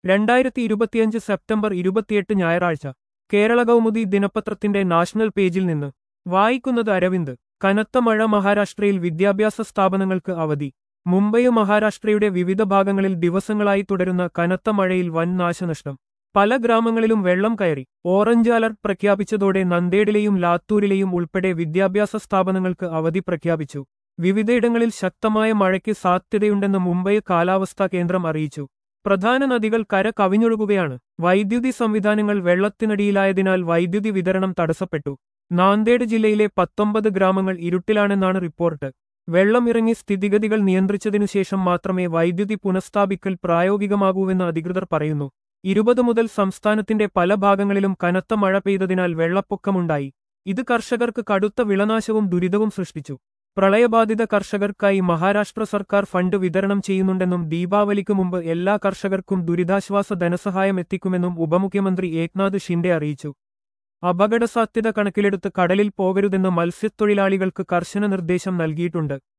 രണ്ടായിരത്തി ഇരുപത്തിയഞ്ച് സെപ്റ്റംബർ ഇരുപത്തിയെട്ട് ഞായറാഴ്ച കേരള കൗമുദി ദിനപത്രത്തിന്റെ നാഷണൽ പേജിൽ നിന്ന് വായിക്കുന്നത് അരവിന്ദ് കനത്ത മഴ മഹാരാഷ്ട്രയിൽ വിദ്യാഭ്യാസ സ്ഥാപനങ്ങൾക്ക് അവധി മുംബൈ മഹാരാഷ്ട്രയുടെ വിവിധ ഭാഗങ്ങളിൽ ദിവസങ്ങളായി തുടരുന്ന കനത്ത മഴയിൽ വൻ നാശനഷ്ടം പല ഗ്രാമങ്ങളിലും വെള്ളം കയറി ഓറഞ്ച് അലർട്ട് പ്രഖ്യാപിച്ചതോടെ നന്ദേഡിലെയും ലാത്തൂരിലെയും ഉൾപ്പെടെ വിദ്യാഭ്യാസ സ്ഥാപനങ്ങൾക്ക് അവധി പ്രഖ്യാപിച്ചു വിവിധയിടങ്ങളിൽ ശക്തമായ മഴയ്ക്ക് സാധ്യതയുണ്ടെന്ന് മുംബൈ കാലാവസ്ഥാ കേന്ദ്രം അറിയിച്ചു പ്രധാന നദികൾ കര കവിഞ്ഞൊഴുകുകയാണ് വൈദ്യുതി സംവിധാനങ്ങൾ വെള്ളത്തിനടിയിലായതിനാൽ വൈദ്യുതി വിതരണം തടസ്സപ്പെട്ടു നാന്ദേഡ് ജില്ലയിലെ പത്തൊമ്പത് ഗ്രാമങ്ങൾ ഇരുട്ടിലാണെന്നാണ് റിപ്പോർട്ട് വെള്ളം ഇറങ്ങി സ്ഥിതിഗതികൾ നിയന്ത്രിച്ചതിനുശേഷം മാത്രമേ വൈദ്യുതി പുനഃസ്ഥാപിക്കൽ പ്രായോഗികമാകൂവെന്ന് അധികൃതർ പറയുന്നു ഇരുപത് മുതൽ സംസ്ഥാനത്തിന്റെ പല ഭാഗങ്ങളിലും കനത്ത മഴ പെയ്തതിനാൽ വെള്ളപ്പൊക്കമുണ്ടായി ഇത് കർഷകർക്ക് കടുത്ത വിളനാശവും ദുരിതവും സൃഷ്ടിച്ചു പ്രളയബാധിത കർഷകർക്കായി മഹാരാഷ്ട്ര സർക്കാർ ഫണ്ട് വിതരണം ചെയ്യുന്നുണ്ടെന്നും ദീപാവലിക്ക് മുമ്പ് എല്ലാ കർഷകർക്കും ദുരിതാശ്വാസ ധനസഹായം എത്തിക്കുമെന്നും ഉപമുഖ്യമന്ത്രി ഏക്നാഥ് ഷിൻഡെ അറിയിച്ചു അപകടസാധ്യത കണക്കിലെടുത്ത് കടലിൽ പോകരുതെന്ന് മത്സ്യത്തൊഴിലാളികൾക്ക് കർശന നിർദ്ദേശം നൽകിയിട്ടുണ്ട്